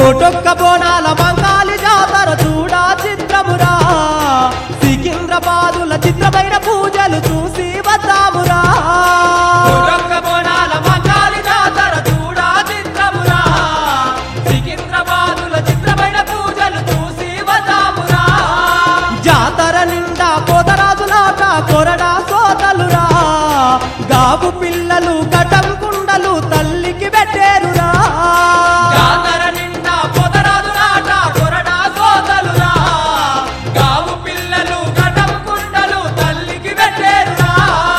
కోటొక్క బోనాల మంగాలి జాతర చూడా చిత్రమురా సికింద్రాబాదుల చిత్రమైన పూజలు చూసి వద్దామురా కోటొక్క బోనాల మంగాలి జాతర చూడా చిత్రమురా. సికింద్రాబాదుల చిత్రమైన పూజలు చూసి వద్దామురా. జాతర నిండా పోతరాజులాట కొరడా సోతలురా గాబు పిల్లలు కటం కుండలు తల్లికి పెట్టేరురా జాతర నిండా పొదరాజులాట కొరడా సోదలురా. గావు పిల్లలు కటం కుండలు తల్లికి పెట్టేరురా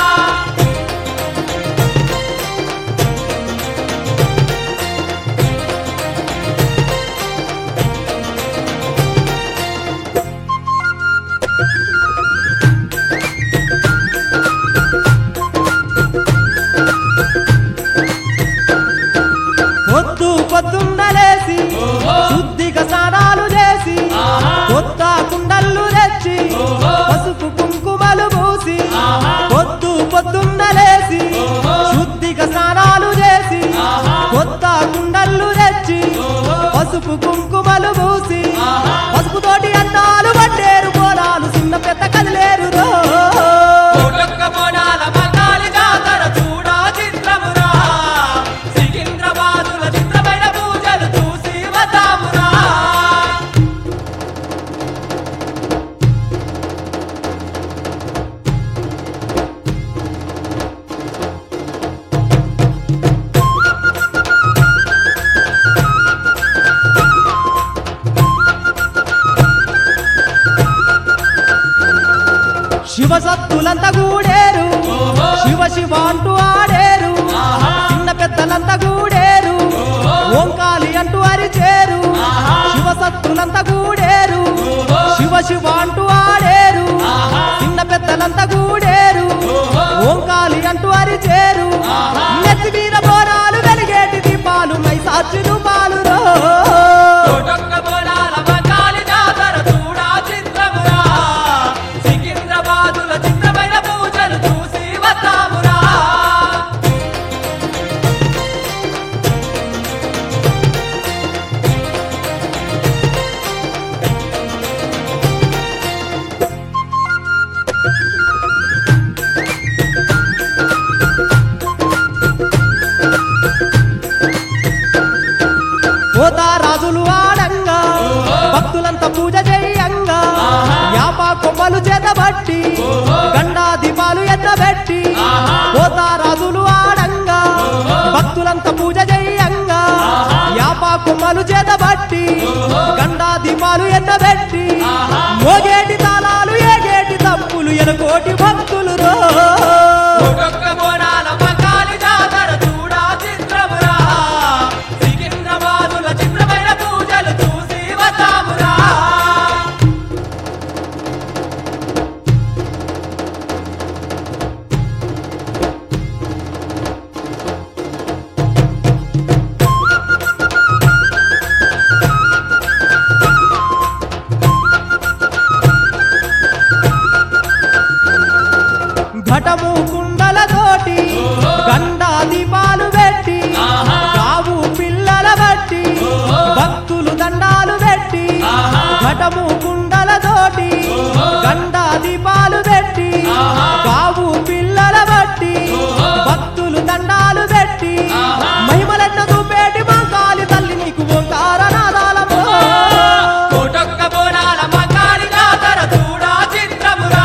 పొద్దు పొద్దున్నలేసి శుద్ధిగా స్నానాలు చేసి కొత్త కుండలు తెచ్చి పసుపు కుంకుమలు పూసి పొద్దు పొద్దున్నలేసి శుద్ధిగా స్నానాలు చేసి కొత్త కుండలు తెచ్చి పసుపు కుంకుమలు పూసి పసుపు తోటి అన్నాలు పట్టేరు పోరాలు చిన్న పెద్ద కదిలేరు రో కోటొక్క బోనాల మంగాలి జాతర చూడా చిత్రమురా. సికింద్రాబాదుల చిత్రమైన పూజలు చూసి వద్దామురా శివ సత్తులంతా గూడేరు శివ శివ అంటూ ఆడేరు చిన్న పెద్దలంతా గూడేరు ఓంకాలి అంటూ అరిచేరు శివ సత్తులంతా గూడేరు శివ శివ అంటూ ఆడేరు చిన్న పెద్దలంతా గూడేరు ఓంకాలి అంటూ అరిచేరు నెత్తి మీద బోరాలు వెలిగేటి దీపాలు మైసాచులు పాలురో కోటొక్క బోనాల మంగాలి జాతర చూడా చిత్రమురా. సికింద్రాబాదుల చిత్రమైన పూజలు చూసి వద్దామురా పోతా రాజులు ఆడంగా భక్తులంతా పూజ చేయంగా యాప కొమ్మలు చేతబట్టి గండా దీపాలు ఎత్తబెట్టి పోతా రాజులు ఆడంగా భక్తులంతా పూజ చేయంగా యాప కొమ్మలు చేతబట్టి గండా దీపాలు ఎత్తబెట్టి మోగేటి తాళాలు ఏగేటి తప్పులు ఎనకోటి భక్తులు రో కోటొక్క బోనాల మంగాలి జాతర చూడా చిత్రమురా. సికింద్రాబాదుల చిత్రమైన పూజలు చూసి వద్దామురా ఘటము కుండలతోటి గండా దీపాలు పెట్టి కావు పిల్లల బట్టి భక్తులు దండాలు పెట్టి ఘటము కుండలతోటి గండా దీపాలు పెట్టి కావు పిల్లల బట్టి భక్తులు దండాలు పెట్టి మహిమలెన్న చూపేటి మంకాలి తల్లి నీకు ఓంకార నాదాలమో కోటొక్క బోనాల మంగాలి జాతర చూడా చిత్రమురా.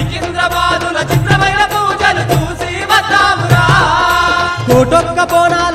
సికింద్రాబాదుల చిత్రమైన పూజలు చూసి వద్దామురా కోటొక్క బోనాల